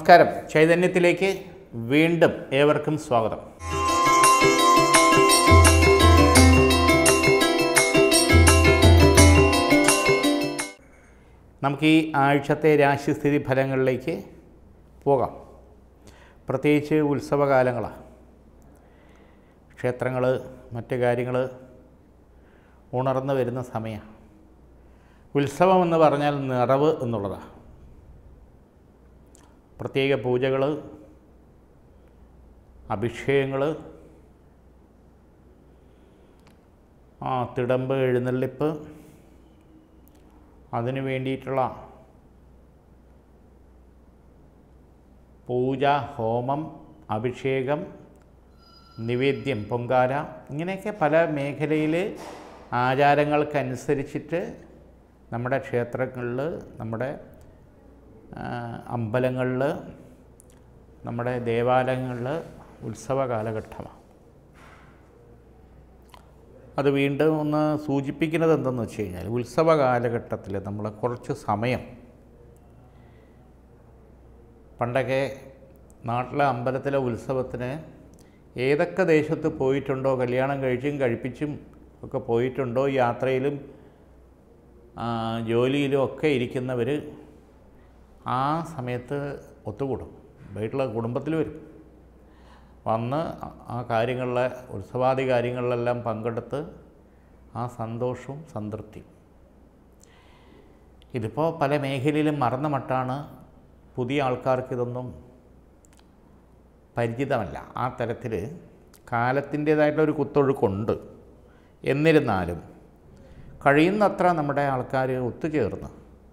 നമസ്കാരം ചൈതന്യത്തിലേക്ക് വീണ്ടും ഏവർക്കും സ്വാഗതം നമുക്ക് ഈ ആഴ്ചത്തെ രാശിസ്ഥിതി ഫലങ്ങളിലേക്ക് പോകാം പ്രത്യേകിച്ച് ഉത്സവകാലങ്ങളാണ് ക്ഷേത്രങ്ങൾ മറ്റ് കാര്യങ്ങൾ ഉണർന്നു വരുന്ന സമയമാണ് ഉത്സവം എന്ന് പറഞ്ഞാൽ നിറവ് എന്നുള്ളതാണ് പ്രത്യേക പൂജകൾ അഭിഷേകങ്ങൾ ആ തിടമ്പ് എഴുന്നള്ളിപ്പ് അതിനു വേണ്ടിയിട്ടുള്ള പൂജ ഹോമം അഭിഷേകം നിവേദ്യം പൊങ്കാല ഇങ്ങനെയൊക്കെ പല മേഖലയിൽ ആചാരങ്ങൾക്കനുസരിച്ചിട്ട് നമ്മുടെ ക്ഷേത്രങ്ങളിൽ നമ്മുടെ അമ്പലങ്ങളിൽ നമ്മുടെ ദേവാലയങ്ങളിൽ ഉത്സവ കാലഘട്ടമാണ് അത് വീണ്ടും ഒന്ന് സൂചിപ്പിക്കുന്നത് എന്തെന്ന് വെച്ച് കഴിഞ്ഞാൽ ഉത്സവ കാലഘട്ടത്തിൽ നമ്മൾ കുറച്ച് സമയം പണ്ടൊക്കെ നാട്ടിലെ അമ്പലത്തിലെ ഉത്സവത്തിന് ഏതൊക്കെ ദേശത്ത് പോയിട്ടുണ്ടോ കല്യാണം കഴിച്ചും കഴിപ്പിച്ചും ഒക്കെ പോയിട്ടുണ്ടോ യാത്രയിലും ജോലിയിലും ഒക്കെ ഇരിക്കുന്നവർ ആ സമയത്ത് ഒത്തുകൂടും വീട്ടിലെ കുടുംബത്തിൽ വരും വന്ന് ആ കാര്യങ്ങളിലെ ഉത്സവാദി കാര്യങ്ങളിലെല്ലാം പങ്കെടുത്ത് ആ സന്തോഷവും സംതൃപ്തിയും ഇതിപ്പോൾ പല മേഖലയിലും മറന്ന മട്ടാണ് പുതിയ ആൾക്കാർക്ക് ഇതൊന്നും പരിചിതമല്ല ആ തരത്തിൽ കാലത്തിൻ്റേതായിട്ടുള്ളൊരു കുത്തൊഴുക്കുണ്ട് എന്നിരുന്നാലും കഴിയുന്നത്ര നമ്മുടെ ആൾക്കാർ ഒത്തുചേർന്ന്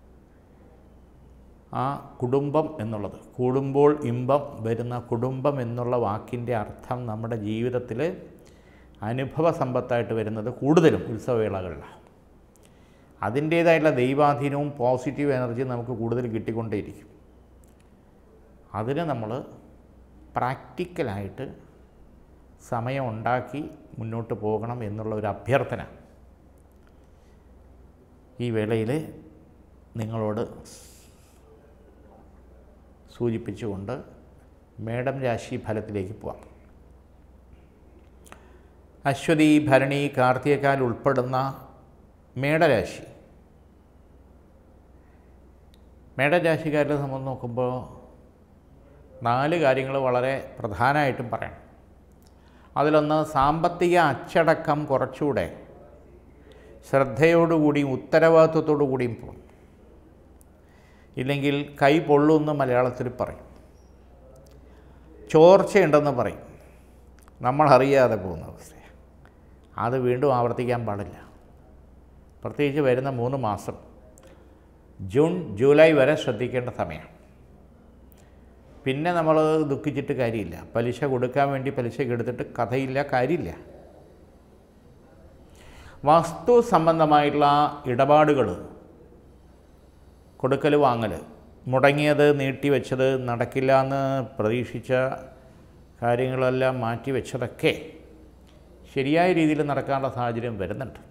ആ കുടുംബം എന്നുള്ളത് കൂടുമ്പോൾ ഇമ്പം വരുന്ന കുടുംബം എന്നുള്ള വാക്കിൻ്റെ അർത്ഥം നമ്മുടെ ജീവിതത്തിൽ അനുഭവ സമ്പത്തായിട്ട് വരുന്നത് കൂടുതലും ഉത്സവവേളകളിലാണ് അതിൻ്റേതായിട്ടുള്ള ദൈവാധീനവും പോസിറ്റീവ് എനർജിയും നമുക്ക് കൂടുതൽ കിട്ടിക്കൊണ്ടേയിരിക്കും അതിന് നമ്മൾ പ്രാക്ടിക്കലായിട്ട് സമയം ഉണ്ടാക്കി മുന്നോട്ട് പോകണം എന്നുള്ള ഒരു അഭ്യർത്ഥന ഈ വേളയിൽ നിങ്ങളോട് സൂചിപ്പിച്ചുകൊണ്ട് മേടം രാശി ഫലത്തിലേക്ക് പോവാം അശ്വതി ഭരണി കാർത്തികക്കാൽ ഉൾപ്പെടുന്ന മേടരാശി മേടരാശിക്കാരെ സംബന്ധിച്ച് നോക്കുമ്പോൾ നാല് കാര്യങ്ങൾ വളരെ പ്രധാനമായിട്ടും പറയണം അതിലൊന്ന് സാമ്പത്തിക അച്ചടക്കം കുറച്ചുകൂടെ ശ്രദ്ധയോടുകൂടിയും ഉത്തരവാദിത്വത്തോടു കൂടിയും പോകും ഇല്ലെങ്കിൽ കൈ പൊള്ളുമെന്ന് മലയാളത്തിൽ പറയും ചോർച്ചയുണ്ടെന്ന് പറയും നമ്മൾ അറിയാതെ പോകുന്ന അവസ്ഥയാണ് അത് വീണ്ടും ആവർത്തിക്കാൻ പാടില്ല പ്രത്യേകിച്ച് വരുന്ന മൂന്ന് മാസം ജൂൺ ജൂലൈ വരെ ശ്രദ്ധിക്കേണ്ട സമയമാണ് പിന്നെ നമ്മൾ ദുഃഖിച്ചിട്ട് കാര്യമില്ല പലിശ കൊടുക്കാൻ വേണ്ടി പലിശയ്ക്ക് എടുത്തിട്ട് കഥയില്ല കാര്യമില്ല വസ്തു സംബന്ധമായിട്ടുള്ള ഇടപാടുകൾ കൊടുക്കൽ വാങ്ങൽ മുടങ്ങിയത് നീട്ടിവെച്ചത് നടക്കില്ല എന്ന് പ്രതീക്ഷിച്ച കാര്യങ്ങളെല്ലാം മാറ്റിവെച്ചതൊക്കെ ശരിയായ രീതിയിൽ നടക്കാനുള്ള സാഹചര്യം വരുന്നുണ്ട്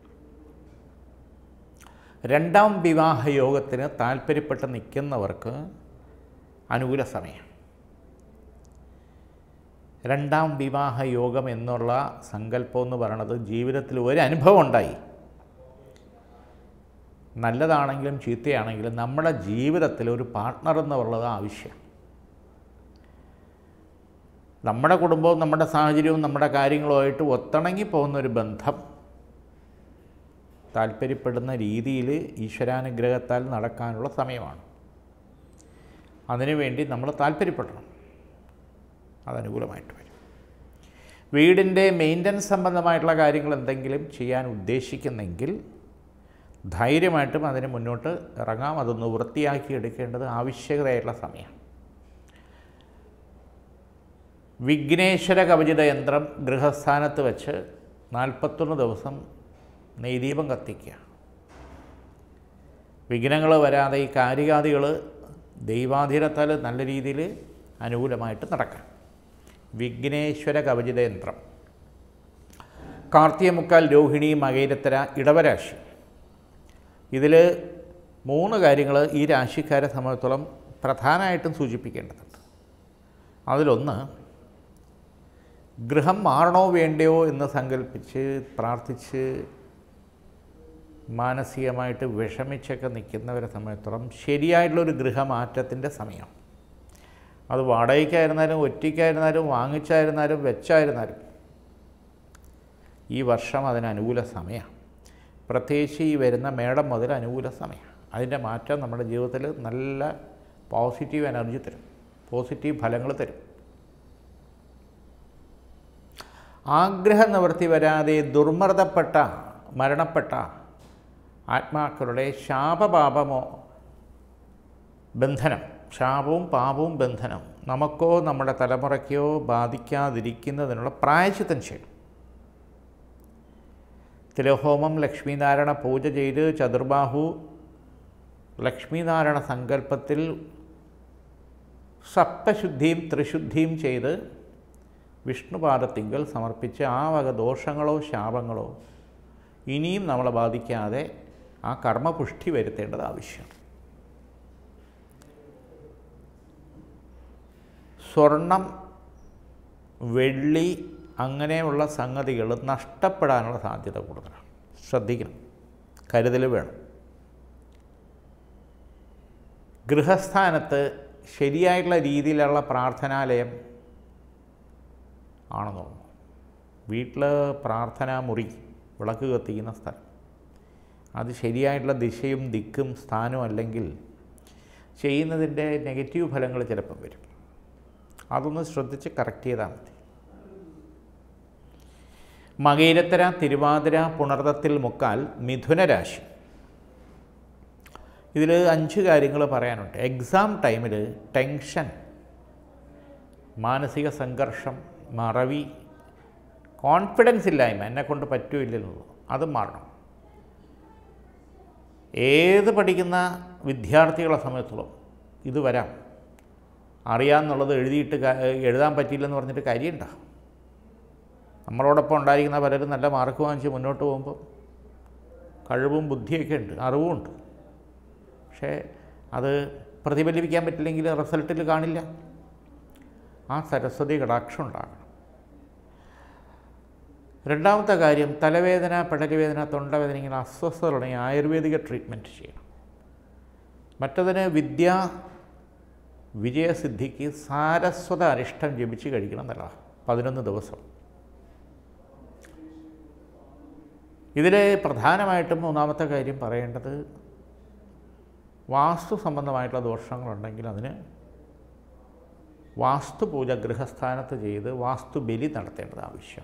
രണ്ടാം വിവാഹ യോഗത്തിന് താല്പര്യപ്പെട്ട് നിൽക്കുന്നവർക്ക് അനുകൂല സമയം രണ്ടാം വിവാഹ യോഗം എന്നുള്ള സങ്കല്പം എന്ന് പറയുന്നത് ജീവിതത്തിൽ ഒരു അനുഭവം ഉണ്ടായി നല്ലതാണെങ്കിലും ചീത്തയാണെങ്കിലും നമ്മുടെ ജീവിതത്തിൽ ഒരു പാർട്ട്ണർ എന്നുള്ളത് ആവശ്യം നമ്മുടെ കുടുംബവും നമ്മുടെ സാഹചര്യവും നമ്മുടെ കാര്യങ്ങളുമായിട്ട് ഒത്തിണങ്ങി പോകുന്ന ഒരു ബന്ധം താല്പര്യപ്പെടുന്ന രീതിയിൽ ഈശ്വരാനുഗ്രഹത്താൽ നടക്കാനുള്ള സമയമാണ് അതിനുവേണ്ടി നമ്മൾ താല്പര്യപ്പെടണം അതനുകൂലമായിട്ട് വരും വീടിൻ്റെ മെയിൻ്റനൻസ് സംബന്ധമായിട്ടുള്ള കാര്യങ്ങൾ എന്തെങ്കിലും ചെയ്യാൻ ഉദ്ദേശിക്കുന്നെങ്കിൽ ധൈര്യമായിട്ടും അതിന് മുന്നോട്ട് ഇറങ്ങാം അതൊന്ന് വൃത്തിയാക്കി എടുക്കേണ്ടത് ആവശ്യകതയായിട്ടുള്ള സമയമാണ് വിഘ്നേശ്വര കവചിത യന്ത്രം ഗൃഹസ്ഥാനത്ത് വെച്ച് നാൽപ്പത്തൊന്ന് ദിവസം നെയ്ദീപം കത്തിക്കുക വിഘ്നങ്ങൾ വരാതെ ഈ കാര്യാദികൾ ദൈവാധീനത്താൽ നല്ല രീതിയിൽ അനുകൂലമായിട്ട് നടക്കാം വിഘ്നേശ്വര കവചിത യന്ത്രം കാർത്തികമുക്കാൽ രോഹിണി മകയിരത്തര ഇടവരാശി ഇതിൽ മൂന്ന് കാര്യങ്ങൾ ഈ രാശിക്കാരെ സംബന്ധിച്ചിടത്തോളം പ്രധാനമായിട്ടും സൂചിപ്പിക്കേണ്ടതുണ്ട് അതിലൊന്ന് ഗൃഹം മാറണോ വേണ്ടയോ എന്ന് സങ്കല്പിച്ച് പ്രാർത്ഥിച്ച് മാനസികമായിട്ട് വിഷമിച്ചൊക്കെ നിൽക്കുന്നവരെ സംബന്ധിച്ചിടത്തോളം ശരിയായിട്ടുള്ളൊരു ഗൃഹമാറ്റത്തിൻ്റെ സമയം അത് വാടകയ്ക്കായിരുന്നാലും ഒറ്റയ്ക്കായിരുന്നാലും വാങ്ങിച്ചായിരുന്നാലും വെച്ചായിരുന്നാലും ഈ വർഷം അതിന് അനുകൂല സമയമാണ് പ്രത്യേകിച്ച് ഈ വരുന്ന മേടം മുതൽ അനുകൂല സമയമാണ് അതിൻ്റെ മാറ്റം നമ്മുടെ ജീവിതത്തിൽ നല്ല പോസിറ്റീവ് എനർജി തരും പോസിറ്റീവ് ഫലങ്ങൾ തരും ആഗ്രഹ നിവൃത്തി വരാതെ ദുർമർദ്ദപ്പെട്ട മരണപ്പെട്ട ആത്മാക്കളുടെ ശാപപാപമോ ബന്ധനം ശാപവും പാപവും ബന്ധനം നമുക്കോ നമ്മുടെ തലമുറയ്ക്കോ ബാധിക്കാതിരിക്കുന്നതിനുള്ള പ്രായച്ചിത്തം ചെയ്യണം തിലഹോമം ലക്ഷ്മീനാരായണ പൂജ ചെയ്ത് ചതുർബാഹു ലക്ഷ്മീനാരായണ സങ്കല്പത്തിൽ സപ്തശുദ്ധിയും ത്രിശുദ്ധിയും ചെയ്ത് വിഷ്ണുപാദത്തിങ്കൽ സമർപ്പിച്ച് ആ വക ദോഷങ്ങളോ ശാപങ്ങളോ ഇനിയും നമ്മളെ ബാധിക്കാതെ ആ കർമ്മപുഷ്ടി വരുത്തേണ്ടത് ആവശ്യമാണ് സ്വർണം വെള്ളി അങ്ങനെയുള്ള സംഗതികൾ നഷ്ടപ്പെടാനുള്ള സാധ്യത കൂടുതലാണ് ശ്രദ്ധിക്കണം കരുതൽ വേണം ഗൃഹസ്ഥാനത്ത് ശരിയായിട്ടുള്ള രീതിയിലുള്ള പ്രാർത്ഥനാലയം ആണെന്ന് തോന്നുന്നു വീട്ടിൽ പ്രാർത്ഥനാ മുറി വിളക്ക് കത്തിക്കുന്ന സ്ഥലം അത് ശരിയായിട്ടുള്ള ദിശയും ദിക്കും സ്ഥാനവും അല്ലെങ്കിൽ ചെയ്യുന്നതിൻ്റെ നെഗറ്റീവ് ഫലങ്ങൾ ചിലപ്പം വരും അതൊന്ന് ശ്രദ്ധിച്ച് കറക്റ്റ് ചെയ്താൽ മതി മകയിരത്തര തിരുവാതിര പുണർദത്തിൽ മുക്കാൽ മിഥുന രാശി ഇതിൽ അഞ്ച് കാര്യങ്ങൾ പറയാനുണ്ട് എക്സാം ടൈമിൽ ടെൻഷൻ മാനസിക സംഘർഷം മറവി കോൺഫിഡൻസ് ഇല്ലായ്മ എന്നെ കൊണ്ട് പറ്റൂല്ലെന്നുള്ളത് അത് മാറണം ഏത് പഠിക്കുന്ന വിദ്യാർത്ഥികളെ സമയത്തോളം ഇത് വരാം അറിയാമെന്നുള്ളത് എഴുതിയിട്ട് കാ- എഴുതാൻ പറ്റിയില്ലെന്ന് പറഞ്ഞിട്ട് കാര്യമുണ്ടോ നമ്മളോടൊപ്പം ഉണ്ടായിരിക്കുന്ന പലരും നല്ല മാർക്ക് വാങ്ങിച്ച് മുന്നോട്ട് പോകുമ്പോൾ കഴിവും ബുദ്ധിയൊക്കെ ഉണ്ട് അറിവുമുണ്ട് പക്ഷേ അത് പ്രതിഫലിപ്പിക്കാൻ പറ്റില്ലെങ്കിൽ റിസൾട്ടിൽ കാണില്ല ആ സരസ്വതി കടാക്ഷം ഉണ്ടാകണം രണ്ടാമത്തെ കാര്യം തലവേദന പെടലുവേദന തൊണ്ടവേദന ഇങ്ങനെ അസ്വസ്ഥതകളുണ്ടെങ്കിൽ ആയുർവേദിക ട്രീറ്റ്മെൻറ്റ് ചെയ്യണം മറ്റതിന് വിദ്യ വിജയസിദ്ധിക്ക് സാരസ്വത അരിഷ്ടം ജപിച്ച് കഴിക്കണം എന്നല്ല പതിനൊന്ന് ദിവസം ഇതിൽ പ്രധാനമായിട്ടും മൂന്നാമത്തെ കാര്യം പറയേണ്ടത് വാസ്തു സംബന്ധമായിട്ടുള്ള ദോഷങ്ങളുണ്ടെങ്കിൽ അതിന് വാസ്തുപൂജ ഗൃഹസ്ഥാനത്ത് ചെയ്ത് വാസ്തുബലി നടത്തേണ്ടത് ആവശ്യം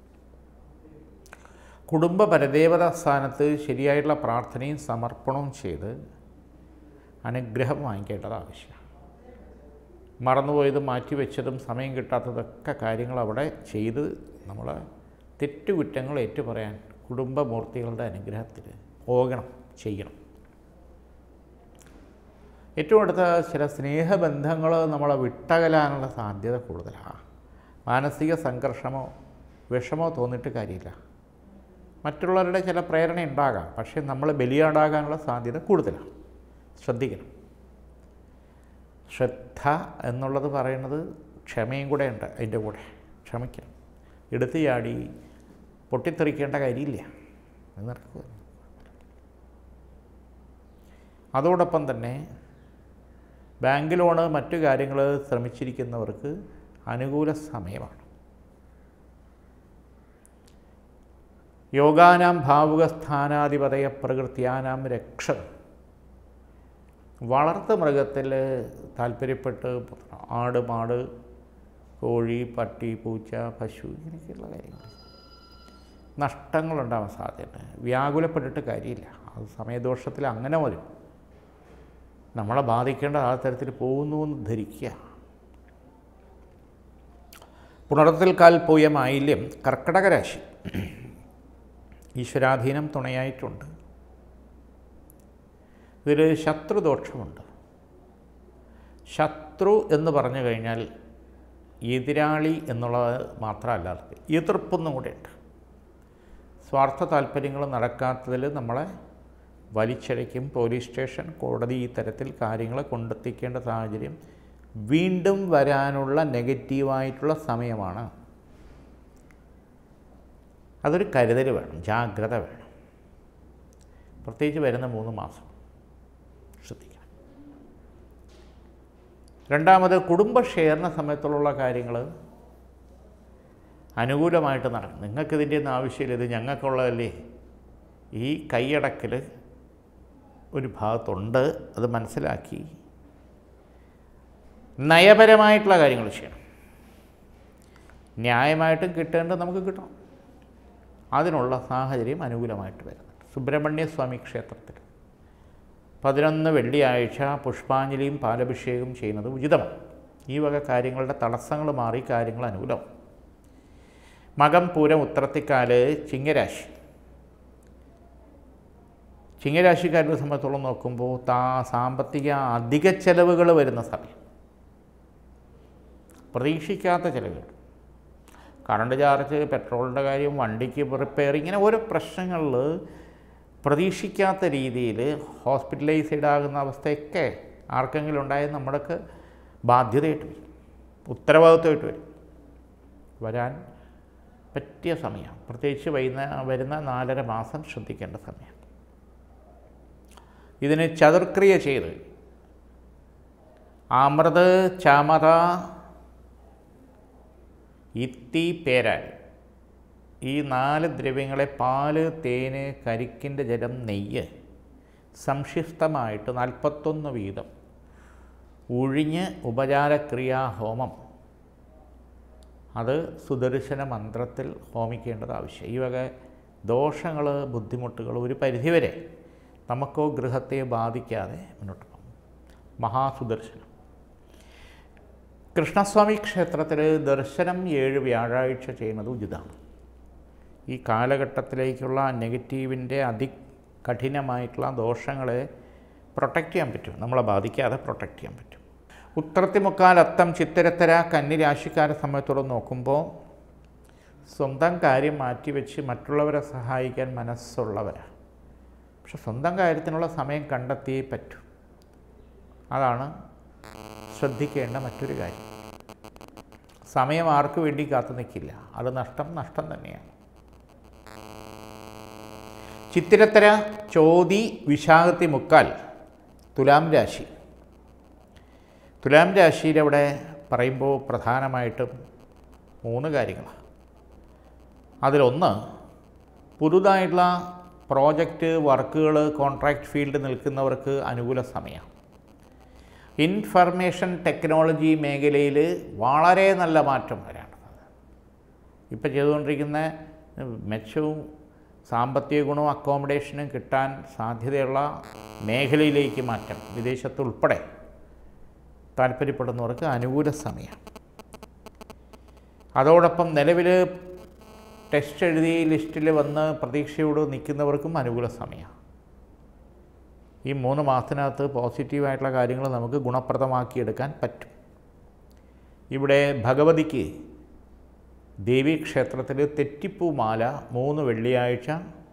കുടുംബ പരദേവതാ സ്ഥാനത്ത് ശരിയായിട്ടുള്ള പ്രാർത്ഥനയും സമർപ്പണവും ചെയ്ത് അനുഗ്രഹം വാങ്ങിക്കേണ്ടത് ആവശ്യമാണ് മറന്നുപോയതും മാറ്റിവെച്ചതും സമയം കിട്ടാത്തതൊക്കെ കാര്യങ്ങൾ അവിടെ ചെയ്ത് നമ്മൾ തെറ്റുകുറ്റങ്ങൾ ഏറ്റുപറയാൻ കുടുംബമൂർത്തികളുടെ അനുഗ്രഹത്തിൽ പോകണം ചെയ്യണം ഏറ്റവും അടുത്ത ചില സ്നേഹബന്ധങ്ങൾ നമ്മളെ വിട്ടകലാനുള്ള സാധ്യത കൂടുതലാണ് മാനസിക സംഘർഷമോ വിഷമോ തോന്നിയിട്ട് കാര്യമില്ല മറ്റുള്ളവരുടെ ചില പ്രേരണ ഉണ്ടാകാം പക്ഷേ നമ്മൾ ബലിയാടാകാനുള്ള സാധ്യത കൂടുതലാണ് ശ്രദ്ധിക്കണം ശ്രദ്ധ എന്നുള്ളത് പറയുന്നത് ക്ഷമയും കൂടെ ഉണ്ട് അതിൻ്റെ കൂടെ ക്ഷമിക്കണം എടുത്തു ചാടി പൊട്ടിത്തെറിക്കേണ്ട കാര്യമില്ല അത് നടക്കുക അതോടൊപ്പം തന്നെ ബാങ്ക് ലോണ് മറ്റു കാര്യങ്ങൾ ശ്രമിച്ചിരിക്കുന്നവർക്ക് അനുകൂല സമയമാണ് യോഗാനാം ഭാവുകസ്ഥാനാധിപതയ പ്രകൃത്യാനാം രക്ഷ വളർത്തു മൃഗത്തിൽ താല്പര്യപ്പെട്ട് ആട് മാട് കോഴി പട്ടി പൂച്ച പശു ഇങ്ങനെയൊക്കെയുള്ള കാര്യങ്ങൾ നഷ്ടങ്ങളുണ്ടാവാൻ സാധ്യത വ്യാകുലപ്പെട്ടിട്ട് കാര്യമില്ല അത് സമയദോഷത്തിൽ അങ്ങനെ വരും നമ്മളെ ബാധിക്കേണ്ട ആ തരത്തിൽ പോകുന്നു എന്ന് ധരിക്കുക പുണർത്തിൽ കാൽ പോയ മാലിന്യം കർക്കടക രാശി ഈശ്വരാധീനം തുണയായിട്ടുണ്ട് ഇതിൽ ശത്രുദോഷമുണ്ട് ശത്രു എന്ന് പറഞ്ഞു കഴിഞ്ഞാൽ എതിരാളി എന്നുള്ളത് മാത്രമല്ല അർത്ഥം എതിർപ്പൊന്നും കൂടെ ഉണ്ട് സ്വാർത്ഥ താല്പര്യങ്ങൾ നടക്കാത്തതിൽ നമ്മളെ വലിച്ചഴയ്ക്കും പോലീസ് സ്റ്റേഷൻ കോടതി ഈ തരത്തിൽ കാര്യങ്ങൾ കൊണ്ടെത്തിക്കേണ്ട സാഹചര്യം വീണ്ടും വരാനുള്ള നെഗറ്റീവായിട്ടുള്ള സമയമാണ് അതൊരു കരുതൽ വേണം ജാഗ്രത വേണം പ്രത്യേകിച്ച് വരുന്ന മൂന്ന് മാസം ശ്രദ്ധിക്കണം രണ്ടാമത് കുടുംബ ഷെയറിന് സമയത്തുള്ള കാര്യങ്ങൾ അനുകൂലമായിട്ട് നടക്കും നിങ്ങൾക്ക് ഇതിൻ്റെ ഒന്നും ആവശ്യമില്ല ഇത് ഞങ്ങൾക്കുള്ളതല്ലേ ഈ കൈയടക്കൽ ഒരു ഭാഗത്തുണ്ട് അത് മനസ്സിലാക്കി നയപരമായിട്ടുള്ള കാര്യങ്ങൾ ചെയ്യണം ന്യായമായിട്ടും കിട്ടേണ്ടത് നമുക്ക് കിട്ടണം അതിനുള്ള സാഹചര്യം അനുകൂലമായിട്ട് വരുന്നുണ്ട് സുബ്രഹ്മണ്യ സ്വാമി ക്ഷേത്രത്തിൽ പതിനൊന്ന് വെള്ളിയാഴ്ച പുഷ്പാഞ്ജലിയും പാലഭിഷേകവും ചെയ്യുന്നത് ഉചിതമാണ് ഈ വക കാര്യങ്ങളുടെ തടസ്സങ്ങൾ മാറി കാര്യങ്ങൾ അനുകൂലം മകം പൂരം ഉത്രത്തിക്കാല് ചിങ്ങരാശി ചിങ്ങരാശിക്കാരുടെ സംബന്ധിച്ചോളം നോക്കുമ്പോൾ താ സാമ്പത്തിക അധിക ചെലവുകൾ വരുന്ന സമയം പ്രതീക്ഷിക്കാത്ത ചിലവുകൾ കറണ്ട് ചാർജ് പെട്രോളിൻ്റെ കാര്യം വണ്ടിക്ക് റിപ്പയർ ഇങ്ങനെ ഓരോ പ്രശ്നങ്ങളിൽ പ്രതീക്ഷിക്കാത്ത രീതിയിൽ ഹോസ്പിറ്റലൈസ്ഡ് ആകുന്ന അവസ്ഥയൊക്കെ ആർക്കെങ്കിലും ഉണ്ടായത് നമ്മുടെയൊക്കെ ബാധ്യതയായിട്ട് വരും ഉത്തരവാദിത്വമായിട്ട് വരും വരാൻ പറ്റിയ സമയം പ്രത്യേകിച്ച് വൈകുന്ന വരുന്ന നാലര മാസം ശ്രദ്ധിക്കേണ്ട സമയം ഇതിന് ചതുർക്രിയ ചെയ്ത് അമൃത് ചമത ഇത്തി പേരാൽ ഈ നാല് ദ്രവ്യങ്ങളെ പാല് തേന് കരിക്കിൻ്റെ ജലം നെയ്യ് സംക്ഷിപ്തമായിട്ട് നാൽപ്പത്തൊന്ന് വീതം ഉഴിഞ്ഞ് ഉപചാരക്രിയാ ഹോമം അത് സുദർശന മന്ത്രത്തിൽ ഹോമിക്കേണ്ടത് ആവശ്യം ഈ വക ദോഷങ്ങൾ ബുദ്ധിമുട്ടുകൾ ഒരു പരിധിവരെ നമുക്കോ ഗൃഹത്തെ ബാധിക്കാതെ മുന്നോട്ട് പോകും മഹാസുദർശനം കൃഷ്ണസ്വാമി ക്ഷേത്രത്തിൽ ദർശനം ഏഴ് വ്യാഴാഴ്ച ചെയ്യുന്നത് ഉചിതമാണ് ഈ കാലഘട്ടത്തിലേക്കുള്ള നെഗറ്റീവിൻ്റെ അതികഠിനമായിട്ടുള്ള ദോഷങ്ങളെ പ്രൊട്ടക്റ്റ് ചെയ്യാൻ പറ്റും നമ്മളെ ബാധിക്കാതെ പ്രൊട്ടക്റ്റ് ചെയ്യാൻ പറ്റും ഉത്രത്തിമുക്കാൽ അത്തം ചിത്തിരത്തര കന്നി രാശിക്കാരെ സമയത്തോടെ നോക്കുമ്പോൾ സ്വന്തം കാര്യം മാറ്റിവെച്ച് മറ്റുള്ളവരെ സഹായിക്കാൻ മനസ്സുള്ളവരാണ് പക്ഷെ സ്വന്തം കാര്യത്തിനുള്ള സമയം കണ്ടെത്തിയേ പറ്റൂ അതാണ് ശ്രദ്ധിക്കേണ്ട മറ്റൊരു കാര്യം സമയം ആർക്ക് വേണ്ടി കാത്തു നിൽക്കില്ല അത് നഷ്ടം നഷ്ടം തന്നെയാണ് ചിത്തിരത്തര ചോതി വിശാഖത്തി മുക്കാൽ തുലാം രാശി തുലാം രാശിയിലവിടെ പറയുമ്പോൾ പ്രധാനമായിട്ടും മൂന്ന് കാര്യങ്ങളാണ് അതിലൊന്ന് പുതുതായിട്ടുള്ള പ്രോജക്റ്റ് വർക്കുകൾ കോൺട്രാക്റ്റ് ഫീൽഡ് നിൽക്കുന്നവർക്ക് അനുകൂല സമയം ഇൻഫർമേഷൻ ടെക്നോളജി മേഖലയിൽ വളരെ നല്ല മാറ്റം വരാനുള്ളത് ഇപ്പോൾ ചെയ്തുകൊണ്ടിരിക്കുന്ന മെച്ചവും സാമ്പത്തിക ഗുണവും അക്കോമഡേഷനും കിട്ടാൻ സാധ്യതയുള്ള മേഖലയിലേക്ക് മാറ്റം വിദേശത്തുൾപ്പെടെ താല്പര്യപ്പെടുന്നവർക്ക് അനുകൂല സമയം അതോടൊപ്പം നിലവിൽ ടെസ്റ്റ് എഴുതി ലിസ്റ്റിൽ വന്ന് പ്രതീക്ഷയോട് നിൽക്കുന്നവർക്കും അനുകൂല സമയം ഈ മൂന്ന് മാസത്തിനകത്ത് പോസിറ്റീവായിട്ടുള്ള കാര്യങ്ങൾ നമുക്ക് ഗുണപ്രദമാക്കിയെടുക്കാൻ പറ്റും ഇവിടെ ഭഗവതിക്ക് ദേവീക്ഷേത്രത്തിൽ തെറ്റിപ്പൂമാല മൂന്ന് വെള്ളിയാഴ്ച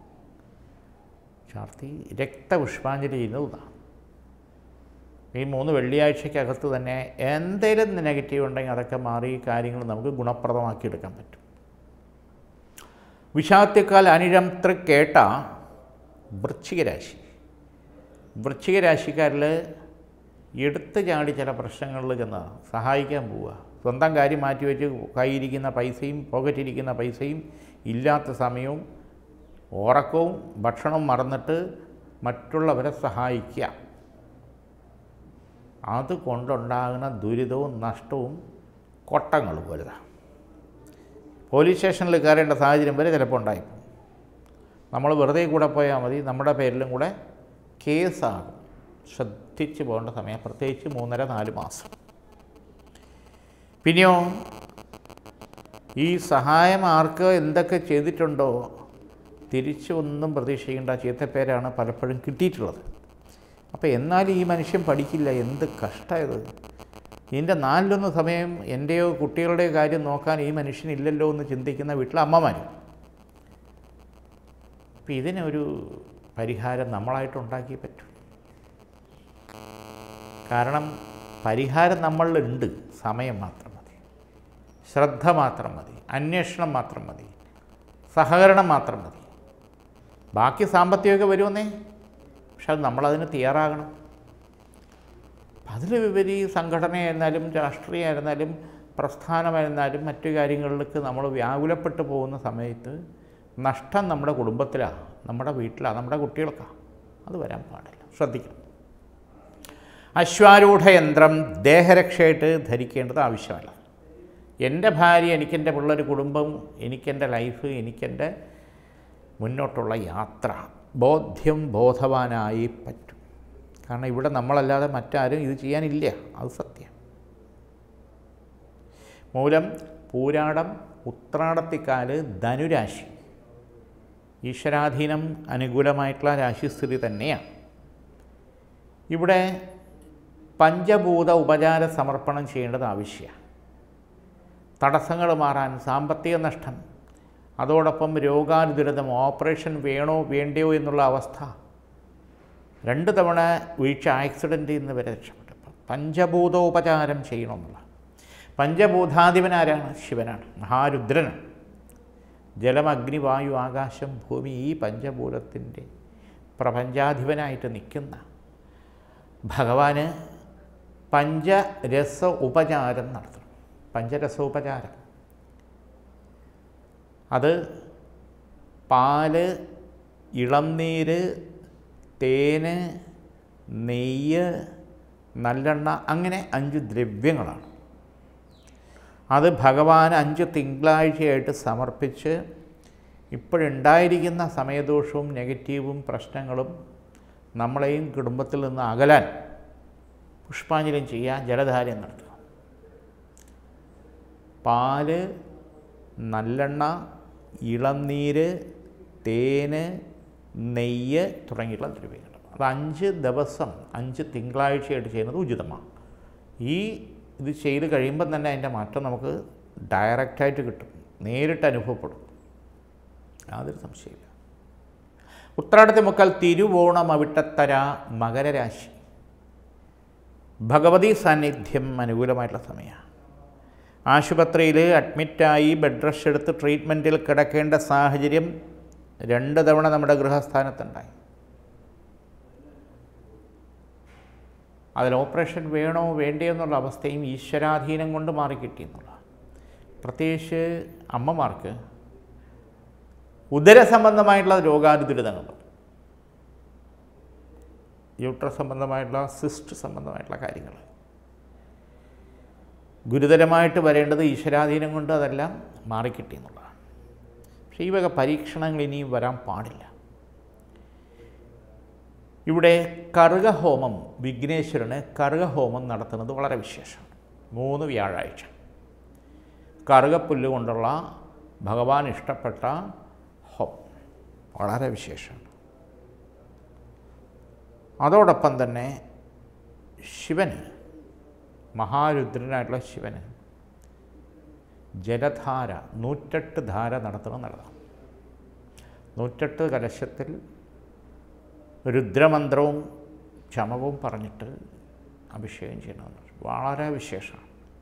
ചാർത്തി രക്തപുഷ്പാഞ്ജലി ചെയ്യുന്നതാണ് ഈ മൂന്ന് വെള്ളിയാഴ്ചക്കകത്ത് തന്നെ എന്തെങ്കിലും നെഗറ്റീവ് ഉണ്ടെങ്കിൽ അതൊക്കെ മാറി ഈ കാര്യങ്ങൾ നമുക്ക് ഗുണപ്രദമാക്കിയെടുക്കാൻ പറ്റും വിഷാദ്യക്കാൽ അനിഴം തൃക്കേട്ട വൃശ്ചികരാശി വൃശ്ചികരാശിക്കാരിൽ എടുത്ത് ചാടി ചില പ്രശ്നങ്ങളിൽ ചെന്ന് സഹായിക്കാൻ പോവുക സ്വന്തം കാര്യം മാറ്റിവെച്ച് കയ്യിരിക്കുന്ന പൈസയും പോക്കറ്റിരിക്കുന്ന പൈസയും ഇല്ലാത്ത സമയവും ഉറക്കവും ഭക്ഷണവും മറന്നിട്ട് മറ്റുള്ളവരെ സഹായിക്കുക അതുകൊണ്ടുണ്ടാകുന്ന ദുരിതവും നഷ്ടവും കൊട്ടങ്ങളും വലുതാണ് പോലീസ് സ്റ്റേഷനിൽ കയറേണ്ട സാഹചര്യം വരെ ചിലപ്പോൾ ഉണ്ടായിപ്പോൾ നമ്മൾ വെറുതെ കൂടെ പോയാൽ മതി നമ്മുടെ പേരിലും കൂടെ കേസാകും ശ്രദ്ധിച്ച് പോകേണ്ട സമയം പ്രത്യേകിച്ച് മൂന്നര നാല് മാസം പിന്നെയോ ഈ സഹായം ആർക്ക് എന്തൊക്കെ ചെയ്തിട്ടുണ്ടോ തിരിച്ചൊന്നും പ്രതീക്ഷിക്കേണ്ട ചീത്തപ്പേരാണ് പലപ്പോഴും കിട്ടിയിട്ടുള്ളത് അപ്പോൾ എന്നാലും ഈ മനുഷ്യൻ പഠിക്കില്ല എന്ത് കഷ്ടമായത് ഇതിൻ്റെ നാലിലൊന്ന് സമയം എൻ്റെയോ കുട്ടികളുടെയോ കാര്യം നോക്കാൻ ഈ മനുഷ്യനില്ലല്ലോ എന്ന് ചിന്തിക്കുന്ന വീട്ടിലെ അമ്മമാർ അപ്പം ഇതിനൊരു പരിഹാരം നമ്മളായിട്ട് ഉണ്ടാക്കിയേ പറ്റൂ കാരണം പരിഹാരം നമ്മളിലുണ്ട് സമയം മാത്രം മതി ശ്രദ്ധ മാത്രം മതി അന്വേഷണം മാത്രം മതി സഹകരണം മാത്രം മതി ബാക്കി സാമ്പത്തികമൊക്കെ വരുമെന്നേ പക്ഷെ അത് നമ്മളതിന് തയ്യാറാകണം അതിലുപരി സംഘടനയായിരുന്നാലും രാഷ്ട്രീയമായിരുന്നാലും പ്രസ്ഥാനമായിരുന്നാലും മറ്റു കാര്യങ്ങളിലേക്ക് നമ്മൾ വ്യാകുലപ്പെട്ടു പോകുന്ന സമയത്ത് നഷ്ടം നമ്മുടെ കുടുംബത്തിലാണ് നമ്മുടെ വീട്ടിലാണ് നമ്മുടെ കുട്ടികൾക്കാണ് അത് വരാൻ പാടില്ല ശ്രദ്ധിക്കണം അശ്വാരൂഢ യന്ത്രം ദേഹരക്ഷയായിട്ട് ധരിക്കേണ്ടത് ആവശ്യമല്ല എൻ്റെ ഭാര്യ എനിക്കെൻ്റെ പിള്ളേർ കുടുംബം എനിക്കെൻ്റെ ലൈഫ് എനിക്കെൻ്റെ മുന്നോട്ടുള്ള യാത്ര ബോധ്യം ബോധവാനായി പറ്റും കാരണം ഇവിടെ നമ്മളല്ലാതെ മറ്റാരും ഇത് ചെയ്യാനില്ല അത് സത്യം മൂലം പൂരാടം ഉത്രാടത്തിക്കാല് ധനുരാശി ഈശ്വരാധീനം അനുകൂലമായിട്ടുള്ള രാശിസ്ഥിതി തന്നെയാണ് ഇവിടെ പഞ്ചഭൂത ഉപചാര സമർപ്പണം ചെയ്യേണ്ടത് ആവശ്യമാണ് തടസ്സങ്ങൾ മാറാൻ സാമ്പത്തിക നഷ്ടം അതോടൊപ്പം രോഗാനുദുരിതം ഓപ്പറേഷൻ വേണോ വേണ്ടയോ എന്നുള്ള അവസ്ഥ രണ്ട് തവണ വീഴ്ച ആക്സിഡൻറ്റിൽ നിന്ന് വരെ രക്ഷപ്പെട്ടു പഞ്ചഭൂതോപചാരം ചെയ്യണമെന്നുള്ള പഞ്ചഭൂതാധിപൻ ആരാണ് ശിവനാണ് മഹാരുദ്രനാണ് ജലം അഗ്നി വായു ആകാശം ഭൂമി ഈ പഞ്ചഭൂതത്തിൻ്റെ പ്രപഞ്ചാധിപനായിട്ട് നിൽക്കുന്ന ഭഗവാന് പഞ്ചരസ ഉപചാരം നടത്തണം പഞ്ചരസോപചാരം അത് പാല് ഇളംനീര് തേന് നെയ്യ് നല്ലെണ്ണ അങ്ങനെ അഞ്ച് ദ്രവ്യങ്ങളാണ് അത് ഭഗവാൻ അഞ്ച് തിങ്കളാഴ്ചയായിട്ട് സമർപ്പിച്ച് ഇപ്പോഴുണ്ടായിരിക്കുന്ന സമയദോഷവും നെഗറ്റീവും പ്രശ്നങ്ങളും നമ്മളെയും കുടുംബത്തിൽ നിന്ന് അകലാൻ പുഷ്പാഞ്ജലിയും ചെയ്യാൻ ജലധാരം നടത്തുക പാല് നല്ലെണ്ണ ഇളനീര് തേന് നെയ്യ് തുടങ്ങിയുള്ള ദ്രവ്യങ്ങൾ അത് അഞ്ച് ദിവസം അഞ്ച് തിങ്കളാഴ്ചയായിട്ട് ചെയ്യുന്നത് ഉചിതമാണ് ഈ ഇത് ചെയ്ത് കഴിയുമ്പം തന്നെ അതിൻ്റെ മാറ്റം നമുക്ക് ഡയറക്റ്റായിട്ട് കിട്ടും നേരിട്ട് അനുഭവപ്പെടും യാതൊരു സംശയമില്ല ഉത്രാടത്തെ മുക്കാൽ തിരുവോണം അവിട്ടത്തര മകരരാശി ഭഗവതി സാന്നിധ്യം അനുകൂലമായിട്ടുള്ള സമയമാണ് ആശുപത്രിയിൽ അഡ്മിറ്റായി ബെഡ് റെസ്റ്റ് എടുത്ത് ട്രീറ്റ്മെൻറ്റിൽ കിടക്കേണ്ട സാഹചര്യം രണ്ട് തവണ നമ്മുടെ ഗൃഹസ്ഥാനത്തുണ്ടായി അതിൽ ഓപ്പറേഷൻ വേണോ വേണ്ടയോ എന്നുള്ള അവസ്ഥയും ഈശ്വരാധീനം കൊണ്ട് മാറിക്കിട്ടി എന്നുള്ള പ്രത്യേകിച്ച് അമ്മമാർക്ക് ഉദര സംബന്ധമായിട്ടുള്ള രോഗാനുദുരിതങ്ങൾ യൂട്രസ് സംബന്ധമായിട്ടുള്ള സിസ്റ്റ് സംബന്ധമായിട്ടുള്ള കാര്യങ്ങൾ ഗുരുതരമായിട്ട് വരേണ്ടത് ഈശ്വരാധീനം കൊണ്ട് അതെല്ലാം മാറിക്കിട്ടി എന്നുള്ളതാണ് പക്ഷേ ഈ വക പരീക്ഷണങ്ങൾ ഇനിയും വരാൻ പാടില്ല ഇവിടെ കറുകഹോമം വിഘ്നേശ്വരന് കറുകഹോമം നടത്തുന്നത് വളരെ വിശേഷമാണ് മൂന്ന് വ്യാഴാഴ്ച കറുകപ്പുല്ല് കൊണ്ടുള്ള ഭഗവാൻ ഇഷ്ടപ്പെട്ട ഹോം വളരെ വിശേഷമാണ് അതോടൊപ്പം തന്നെ ശിവന് മഹാരുദ്രനായിട്ടുള്ള ശിവന് ജലധാര നൂറ്റെട്ട് ധാര നടത്തണം നല്ലതാണ് നൂറ്റെട്ട് കലശത്തിൽ രുദ്രമന്ത്രവും ചമവും പറഞ്ഞിട്ട് അഭിഷേകം ചെയ്യണമെന്ന് വളരെ വിശേഷമാണ്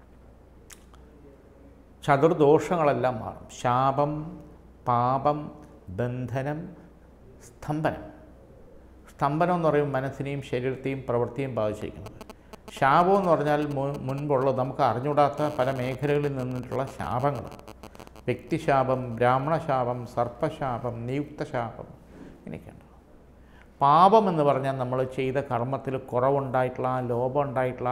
ചതുർദോഷങ്ങളെല്ലാം മാറും ശാപം പാപം ബന്ധനം സ്തംഭനം സ്തംഭനം എന്ന് പറയും മനസ്സിനെയും ശരീരത്തെയും പ്രവൃത്തിയും ബാധിച്ചിരിക്കുന്നത് ശാപം എന്ന് പറഞ്ഞാൽ മു- മുൻപുള്ള നമുക്ക് അറിഞ്ഞുകൂടാത്ത പല മേഖലകളിൽ നിന്നിട്ടുള്ള ശാപങ്ങൾ വ്യക്തിശാപം ബ്രാഹ്മണശാപം സർപ്പശാപം നിയുക്തശാപം ഇങ്ങനെയൊക്കെയുണ്ട് പാപം എന്ന് പറഞ്ഞാൽ നമ്മൾ ചെയ്ത കർമ്മത്തിൽ കുറവുണ്ടായിട്ടുള്ള ലോപം ഉണ്ടായിട്ടുള്ള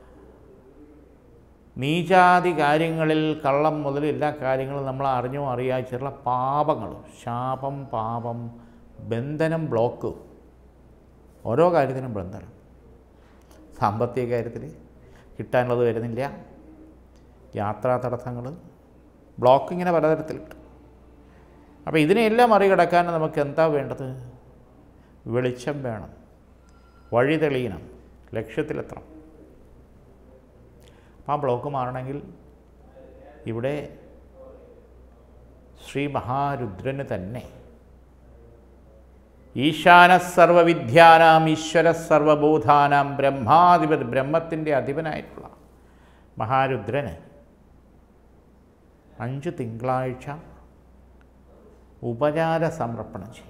നീചാതി കാര്യങ്ങളിൽ കള്ളം മുതൽ എല്ലാ കാര്യങ്ങളും നമ്മൾ അറിഞ്ഞോ അറിയാച്ചുള്ള പാപങ്ങൾ ശാപം പാപം ബന്ധനം ബ്ലോക്ക് ഓരോ കാര്യത്തിനും ബന്ധനം സാമ്പത്തിക കാര്യത്തിൽ കിട്ടാനുള്ളത് വരുന്നില്ല യാത്രാ തടസ്സങ്ങൾ ബ്ലോക്ക് ഇങ്ങനെ പലതരത്തിലുണ്ട് അപ്പോൾ ഇതിനെല്ലാം മറികടക്കാൻ നമുക്ക് എന്താ വേണ്ടത് വെളിച്ചം വേണം വഴി തെളിയണം ലക്ഷ്യത്തിലെത്തണം അപ്പോൾ ആ ബ്ലോക്ക് മാറണമെങ്കിൽ ഇവിടെ ശ്രീ മഹാരുദ്രന് തന്നെ ഈശാന സർവവിദ്യാനാം ഈശ്വര സർവബോധാനാം ബ്രഹ്മാധിപൻ ബ്രഹ്മത്തിൻ്റെ അധിപനായിട്ടുള്ള മഹാരുദ്രന് അഞ്ച് തിങ്കളാഴ്ച ഉപചാര സമർപ്പണം ചെയ്യാം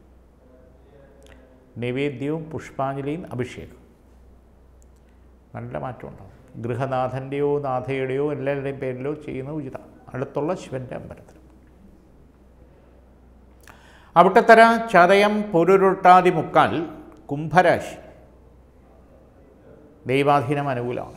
നൈവേദ്യവും പുഷ്പാഞ്ജലിയും അഭിഷേകം നല്ല മാറ്റം ഉണ്ടാവും ഗൃഹനാഥൻ്റെയോ നാഥയുടെയോ എല്ലാവരുടെയും പേരിലോ ചെയ്യുന്ന ഉചിത അടുത്തുള്ള ശിവൻ്റെ അമ്പലത്തിൽ അവിട്ടത്തര ചതയം പൊരുരുട്ടാതി മുക്കാൽ കുംഭരാശി ദൈവാധീനം അനുകൂലമാണ്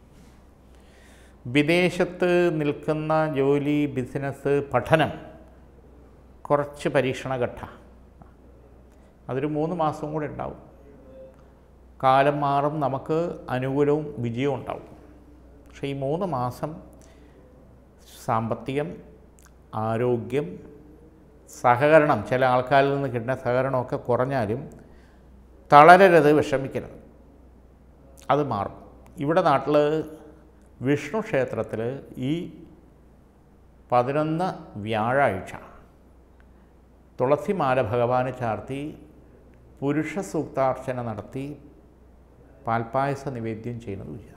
വിദേശത്ത് നിൽക്കുന്ന ജോലി ബിസിനസ് പഠനം കുറച്ച് പരീക്ഷണഘട്ട അതൊരു മൂന്ന് മാസം കൂടെ ഉണ്ടാവും കാലം മാറും നമുക്ക് അനുകൂലവും വിജയവും ഉണ്ടാവും പക്ഷേ ഈ മൂന്ന് മാസം സാമ്പത്തികം ആരോഗ്യം സഹകരണം ചില ആൾക്കാരിൽ നിന്ന് കിട്ടുന്ന സഹകരണമൊക്കെ കുറഞ്ഞാലും തളരരുത് വിഷമിക്കരുത് അത് മാറും ഇവിടെ നാട്ടിൽ വിഷ്ണു ക്ഷേത്രത്തിൽ ഈ പതിനൊന്ന് വ്യാഴാഴ്ച തുളസിമാല ഭഗവാന് ചാർത്തി പുരുഷ സൂക്താർച്ചന നടത്തി പാൽപ്പായസ നിവേദ്യം ചെയ്യുന്നത് ഉചിതം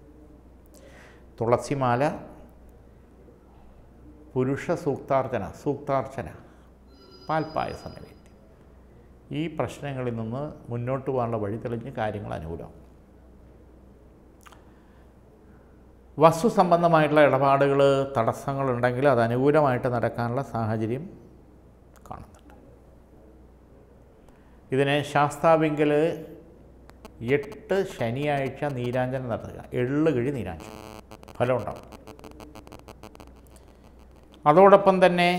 തുളസിമാല പുരുഷ സൂക്താർച്ചന സൂക്താർച്ചന പാൽപ്പായസ നിവേദ്യം ഈ പ്രശ്നങ്ങളിൽ നിന്ന് മുന്നോട്ട് പോകാനുള്ള വഴി തെളിഞ്ഞ് കാര്യങ്ങൾ അനുകൂലമാവും വസ്തു സംബന്ധമായിട്ടുള്ള ഇടപാടുകൾ തടസ്സങ്ങളുണ്ടെങ്കിൽ അത് അനുകൂലമായിട്ട് നടക്കാനുള്ള സാഹചര്യം കാണുന്നുണ്ട് ഇതിനെ ശാസ്താവിങ്കൽ എട്ട് ശനിയാഴ്ച നീരാഞ്ജനം നടത്തുക എള്ള് കിഴി നീരാഞ്ജനം ഫലം ഉണ്ടാവും അതോടൊപ്പം തന്നെ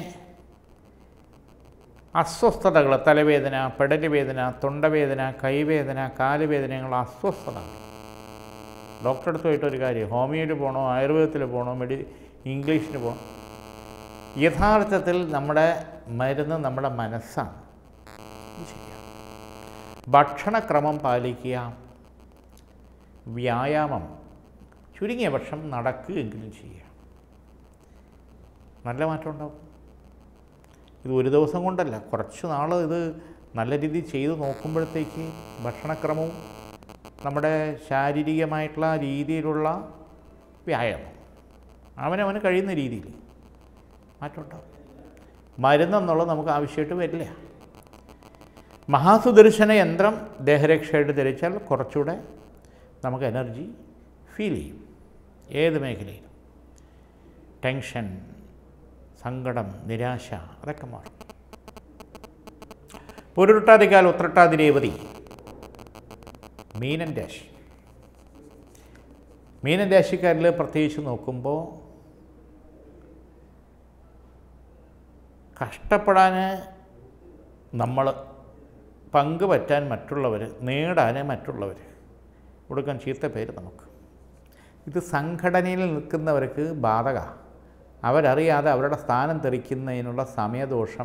അസ്വസ്ഥതകൾ തലവേദന പെടല് വേദന തൊണ്ടവേദന കൈവേദന കാലുവേദനകൾ അസ്വസ്ഥത ഡോക്ടറെ അടുത്ത് പോയിട്ട് ഒരു കാര്യം ഹോമിയോയിൽ പോകണോ ആയുർവേദത്തിൽ പോകണോ മെഡി ഇംഗ്ലീഷിന് പോകണം യഥാർത്ഥത്തിൽ നമ്മുടെ മരുന്ന് നമ്മുടെ മനസ്സാണ് ഇത് ചെയ്യാം ഭക്ഷണക്രമം പാലിക്കുക വ്യായാമം ചുരുങ്ങിയ പക്ഷം നടക്കുകയെങ്കിലും ചെയ്യുക നല്ല മാറ്റം ഉണ്ടാവും ഇത് ഒരു ദിവസം കൊണ്ടല്ല കുറച്ച് നാൾ ഇത് നല്ല രീതിയിൽ ചെയ്ത് നോക്കുമ്പോഴത്തേക്ക് ഭക്ഷണക്രമവും നമ്മുടെ ശാരീരികമായിട്ടുള്ള രീതിയിലുള്ള വ്യായാമം അവനവന് കഴിയുന്ന രീതിയിൽ മാറ്റം ഉണ്ടാവും മരുന്നെന്നുള്ളത് നമുക്ക് ആവശ്യമായിട്ട് വരില്ല മഹാസുദർശന യന്ത്രം ദേഹരക്ഷയായിട്ട് ധരിച്ചാൽ കുറച്ചുകൂടെ നമുക്ക് എനർജി ഫീൽ ചെയ്യും ഏത് മേഖലയിലും ടെൻഷൻ സങ്കടം നിരാശ അതൊക്കെ മാറും പൊരുട്ടാതിക്കാൽ ഉത്രട്ടാതി രേവതി മീനൻ രാശി മീനൻ രാശിക്കാരിൽ പ്രത്യേകിച്ച് നോക്കുമ്പോൾ കഷ്ടപ്പെടാൻ നമ്മൾ പങ്കുപറ്റാൻ മറ്റുള്ളവർ നേടാൻ മറ്റുള്ളവർ കൊടുക്കാൻ ചീത്ത പേര് നമുക്ക് ഇത് സംഘടനയിൽ നിൽക്കുന്നവർക്ക് ബാധക അവരറിയാതെ അവരുടെ സ്ഥാനം തെറിക്കുന്നതിനുള്ള സമയദോഷം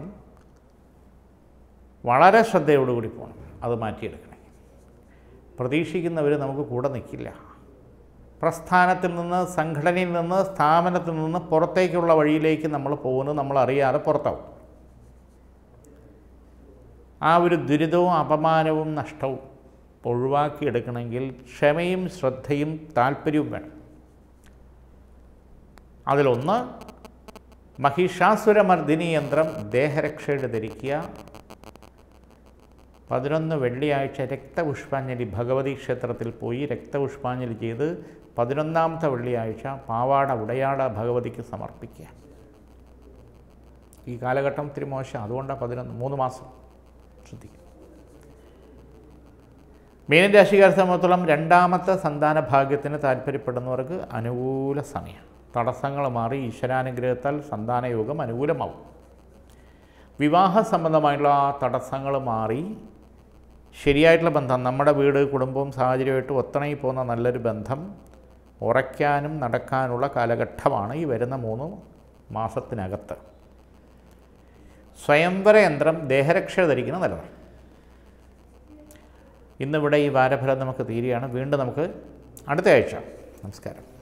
വളരെ ശ്രദ്ധയോടുകൂടി പോകണം അത് മാറ്റിയെടുക്കണേ പ്രതീക്ഷിക്കുന്നവർ നമുക്ക് കൂടെ നിൽക്കില്ല പ്രസ്ഥാനത്തിൽ നിന്ന് സംഘടനയിൽ നിന്ന് സ്ഥാപനത്തിൽ നിന്ന് പുറത്തേക്കുള്ള വഴിയിലേക്ക് നമ്മൾ പോകുന്നത് നമ്മൾ അറിയാതെ പുറത്താവും ആ ഒരു ദുരിതവും അപമാനവും നഷ്ടവും ഒഴിവാക്കിയെടുക്കണമെങ്കിൽ ക്ഷമയും ശ്രദ്ധയും താല്പര്യവും വേണം അതിലൊന്ന് മഹിഷാസുരമർദ്ദിനി യന്ത്രം ദേഹരക്ഷയുടെ ധരിക്കുക പതിനൊന്ന് വെള്ളിയാഴ്ച രക്തപുഷ്പാഞ്ജലി ഭഗവതി ക്ഷേത്രത്തിൽ പോയി രക്തപുഷ്പാഞ്ജലി ചെയ്ത് പതിനൊന്നാമത്തെ വെള്ളിയാഴ്ച പാവാട ഉടയാട ഭഗവതിക്ക് സമർപ്പിക്കുക ഈ കാലഘട്ടം ഇത്തിരി മോശം അതുകൊണ്ടാണ് പതിനൊന്ന് മൂന്ന് മാസം ശ്രദ്ധിക്കുക മീനൻ രാശിക്കാരെ സംബന്ധിച്ചോളം രണ്ടാമത്തെ സന്താന ഭാഗ്യത്തിന് താല്പര്യപ്പെടുന്നവർക്ക് അനുകൂല സമയം തടസ്സങ്ങൾ മാറി ഈശ്വരാനുഗ്രഹത്താൽ സന്താനയോഗം അനുകൂലമാവും വിവാഹ സംബന്ധമായിട്ടുള്ള ആ തടസ്സങ്ങൾ മാറി ശരിയായിട്ടുള്ള ബന്ധം നമ്മുടെ വീട് കുടുംബവും സാഹചര്യമായിട്ട് ഒത്തണയിൽ പോകുന്ന നല്ലൊരു ബന്ധം ഉറയ്ക്കാനും നടക്കാനുള്ള കാലഘട്ടമാണ് ഈ വരുന്ന മൂന്ന് മാസത്തിനകത്ത് സ്വയംവര യന്ത്രം ദേഹരക്ഷ ധരിക്കുന്ന നല്ലതാണ് ഇന്നിവിടെ ഈ വാരഫലം നമുക്ക് തീരുകയാണ് വീണ്ടും നമുക്ക് അടുത്ത ആഴ്ച നമസ്കാരം